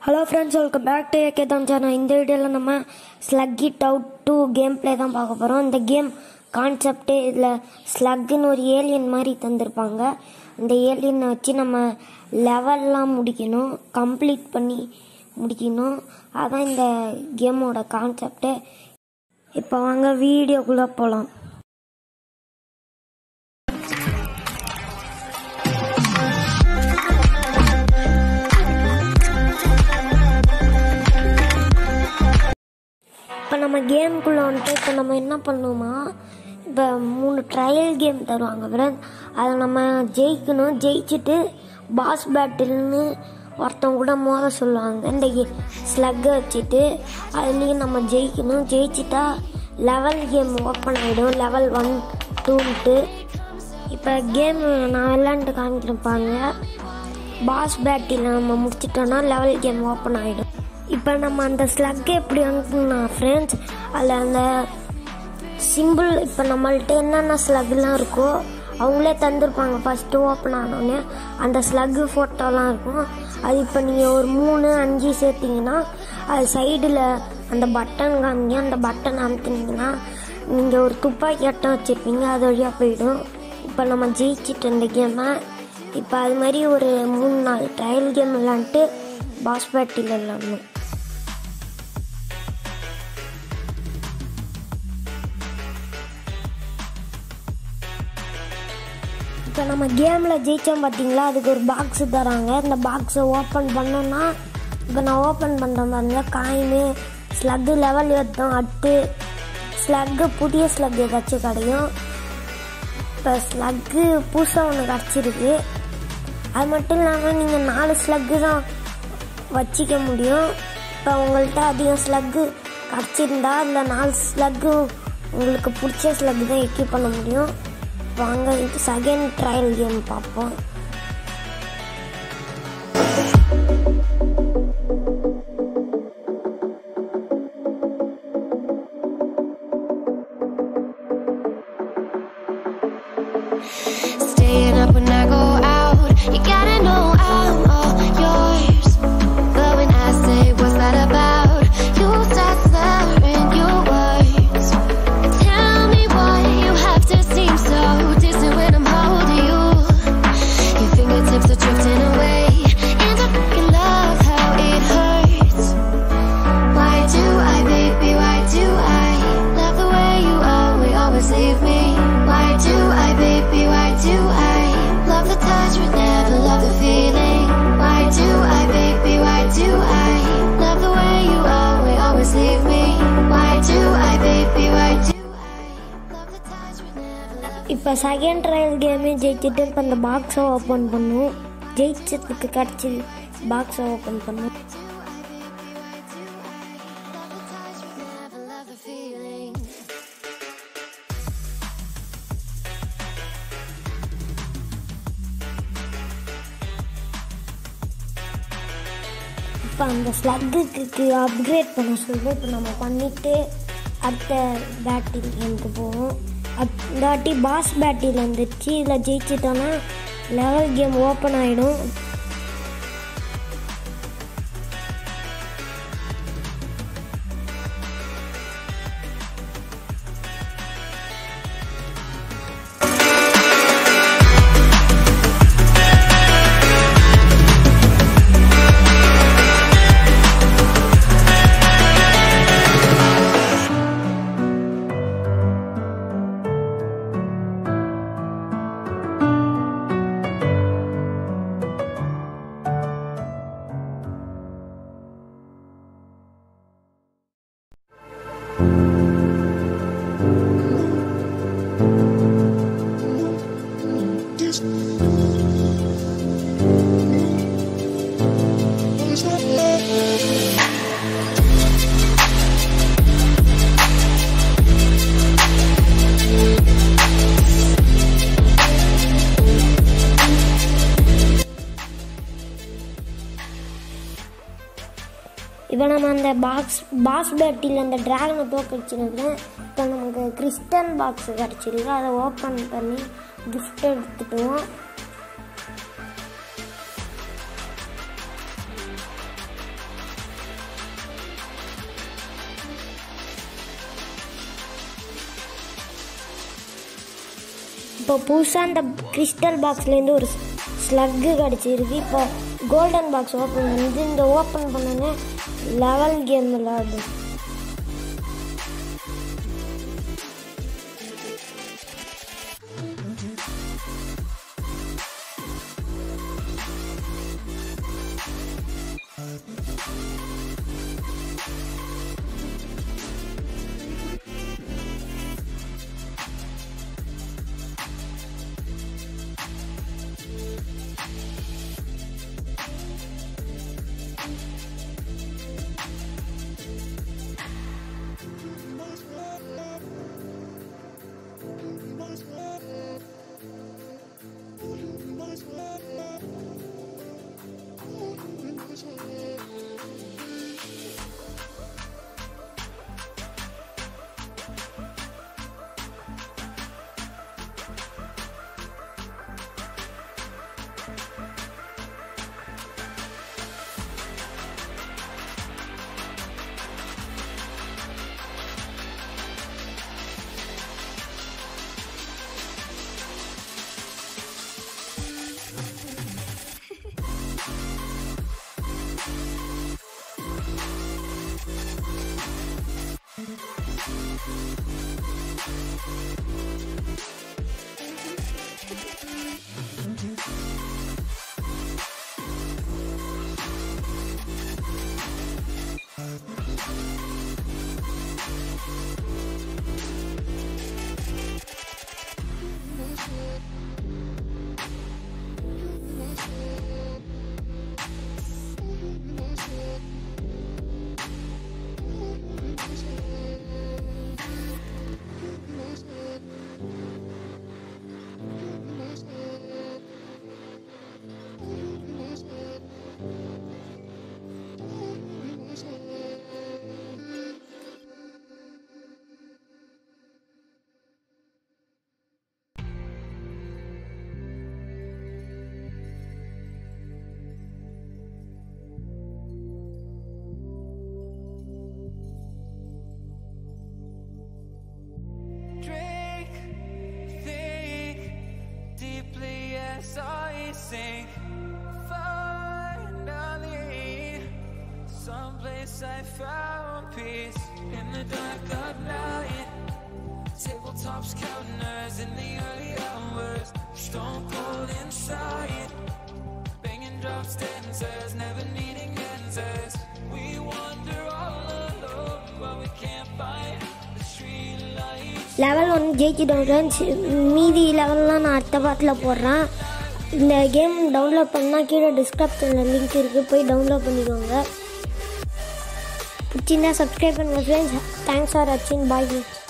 Hello friends welcome back to AK தான் channel இந்த வீடியோவில் நம்ம slug it out two game play தான் பார்க்க போகிறோம் இந்த கேம் கான்செப்டே இதில் ஸ்லக்குன்னு ஒரு ஏலியன் மாதிரி தந்திருப்பாங்க அந்த ஏலியனை வச்சு நம்ம லெவல்லாம் முடிக்கணும் கம்ப்ளீட் பண்ணி முடிக்கணும் அதான் இந்த கேமோட கான்செப்டே இப்போ வாங்க வீடியோக்குள்ளே போகலாம் இப்போ நம்ம கேமுக்குள்ளே வந்துட்டு இப்போ நம்ம என்ன பண்ணோமா இப்போ மூணு ட்ரையல் கேம் தருவாங்க ஃப்ரெண்ட் அதை நம்ம ஜெயிக்கணும் ஜெயிச்சுட்டு பாஸ் பேட்டில்னு ஒருத்தவங்க கூட மோத சொல்லுவாங்க இந்த ஸ்லக்கை வச்சுட்டு அதுலேயும் நம்ம ஜெயிக்கணும் ஜெயிச்சிட்டா லெவல் கேம் ஓப்பன் ஆகிடும் லெவல் ஒன் டூன்ட்டு இப்போ கேம் நான் விளாண்டு காமிக்கிறப்பாங்க பாஸ் பேட்டில் நம்ம முடிச்சிட்டோன்னா லெவல் கேம் ஓப்பன் ஆகிடும் இப்போ நம்ம அந்த ஸ்லக்கை எப்படி அனுப்புனா ஃப்ரெண்ட்ஸ் அதில் அந்த சிம்பிள் இப்போ நம்மள்ட்ட என்னென்ன ஸ்லக்லாம் இருக்கோ அவங்களே தந்திருப்பாங்க ஃபஸ்ட்டு ஓப்பன் ஆனோடனே அந்த ஸ்லக்கு ஃபோட்டோலாம் இருக்கும் அது இப்போ நீங்கள் ஒரு மூணு அஞ்சு சேர்த்திங்கன்னா அது சைடில் அந்த பட்டன் காமிங்க அந்த பட்டன் அமுத்துனீங்கன்னா நீங்கள் ஒரு துப்பாக்கி அட்டம் வச்சுருப்பீங்க அது வழியாக போயிடும் இப்போ நம்ம ஜெயிச்சிட்டு இந்த கேமை இப்போ அது மாதிரி ஒரு மூணு நாலு ட்ரையல் கேம் விளாண்டுட்டு பாஸ் பேட்டில் விளாடணும் இப்போ நம்ம கேமில் ஜெயித்தோம் பார்த்தீங்களா அதுக்கு ஒரு பாக்ஸு தராங்க இந்த பாக்ஸை ஓப்பன் பண்ணோன்னா இப்போ நான் ஓப்பன் பண்ணுறேன் பாருங்க காயின் ஸ்லக்கு லெவல் ஏற்றோம் அட்டு ஸ்லக்கு புதிய ஸ்லக் ஏதாச்சும் கிடைக்கும் இப்போ ஸ்லக்கு புதுசாக ஒன்று கிடச்சிருக்கு அது மட்டும் இல்லாமல் நீங்கள் நாலு ஸ்லக்கு தான் வச்சிக்க முடியும் இப்போ உங்கள்கிட்ட அதிகம் ஸ்லக்கு கிடச்சிருந்தா அதில் நாலு ஸ்லக்கு உங்களுக்கு பிடிச்ச ஸ்லக்கு தான் எக்யூப் பண்ண முடியும் வாங்க இது செகண்ட் ட்ரையல் கேம் பார்ப்போம் Staying up when I go out, you gotta know I'm all yours. But when I say what's that about, you start slurring your words. Tell me why you have to seem so distant when I'm holding you. Your fingertips are drifting away, and I fucking love how it hurts. Why do I, baby? Why do I love the way you always, always leave me? Why do I, baby? Why do I love the touch but never love the feeling? Why do I, baby? Why do I love the way you always, always leave me? Why do I, baby? Why do I love the touch but never love the இப்போ second trial கேமே ஜெயிச்சுட்டு இப்போ அந்த பாக்ஸை open பண்ணும் ஜெயிச்சதுக்கு கிடச்சி பாக்ஸை open பண்ணும் touch but never love the feeling? இப்போ அந்த ஸ்லக்குக்கு அப்கிரேட் பண்ண சொல்லுவோம் இப்போ நம்ம பண்ணிவிட்டு அடுத்த பேட்டில் கேமுக்கு போவோம் அப் இந்த வாட்டி பாஸ் பேட்டில் வந்துருச்சு இதில் ஜெயிச்சிட்டோன்னா லெவல் கேம் ஓப்பன் ஆகிடும் இப்போ நம்ம அந்த பாக்ஸ் பாஸ் பேட்டில் அந்த ட்ராகனை தோக்கடிச்சிருக்கு இப்போ நமக்கு கிறிஸ்டன் பாக்ஸ் கிடச்சிருக்கு அதை ஓப்பன் பண்ணி கிஃப்ட் எடுத்துட்டுவோம் இப்போ புதுசாக அந்த கிறிஸ்டல் பாக்ஸ்லேருந்து ஒரு ஸ்லக்கு கிடச்சிருக்கு இப்போ கோல்டன் பாக்ஸ் ஓப்பன் பண்ணிட்டு இந்த ஓப்பன் பண்ணோன்னே லெவல் கேம் விளாடு Drink, think deeply as I sink. Finally, someplace I found peace in the dark of night. Tabletops counters in the early hours, stone cold inside. Banging drop stanzas, never needing answers. We wander all alone, but we can't find the street lights. Level one ஜெயிச்சிட்டோம் friends மீதி லெவல்லாம் நான் அடுத்த பாட்டில் போடுறேன் இந்த game download பண்ணால் கீழே டிஸ்கிரிப்ஷனில் லிங்க் இருக்குது போய் டவுன்லோட் பண்ணிக்கோங்க பிடிச்சிருந்தா சப்ஸ்கிரைப் பண்ணுங்கள் ஃப்ரெண்ட்ஸ் தேங்க்ஸ் ஃபார் வாட்சிங் பாய் ஃப்ரெண்ட்ஸ்